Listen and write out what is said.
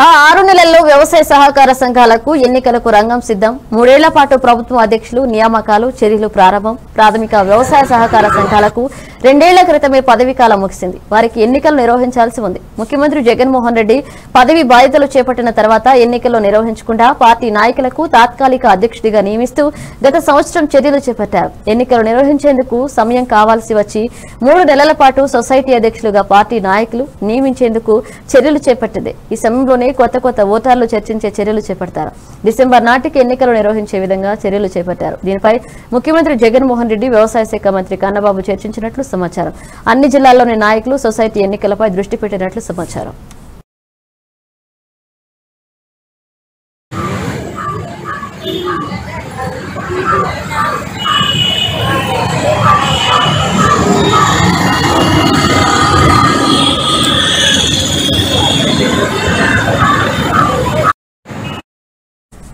ఆ ఆరు నెలల్లో వ్యవసాయ సహకార సంఘాలకు ఎన్నికలకు రంగం సిద్ధం మూడేళ్ల పాటు ప్రభుత్వం అధ్యక్షులు నియామకాలు చర్యలు ప్రారంభం ప్రాథమిక వ్యవసాయ సహకార సంఘాలకు రెండేళ్ల క్రితమే పదవీ కాలం ముగిసింది వారికి ఎన్నికలు నిర్వహించాల్సి ఉంది ముఖ్యమంత్రి జగన్మోహన్ రెడ్డి పదవి బాధ్యతలు చేపట్టిన తర్వాత ఎన్నికల్లో నిర్వహించకుండా పార్టీ నాయకులకు తాత్కాలిక అధ్యక్షుడిగా నియమిస్తూ గత సంవత్సరం చర్యలు చేపట్టారు ఎన్నికలు నిర్వహించేందుకు సమయం కావాల్సి వచ్చి మూడు నెలల పాటు సొసైటీ అధ్యక్షులుగా పార్టీ నాయకులు నియమించేందుకు చర్యలు చేపట్టింది ఈ సమయంలోనే కొత్త కొత్త ఓటర్లు చర్చించే చర్యలు చేపడతారు డిసెంబర్ నాటికి ఎన్నికలు నిర్వహించే విధంగా చర్యలు చేపట్టారు దీనిపై ముఖ్యమంత్రి జగన్మోహన్ రెడ్డి వ్యవసాయ శాఖ మంత్రి కన్నబాబు చర్చించినట్లు సమాచారం అన్ని జిల్లాల్లోని నాయకులు సొసైటీ ఎన్నికలపై దృష్టి పెట్టినట్లు సమాచారం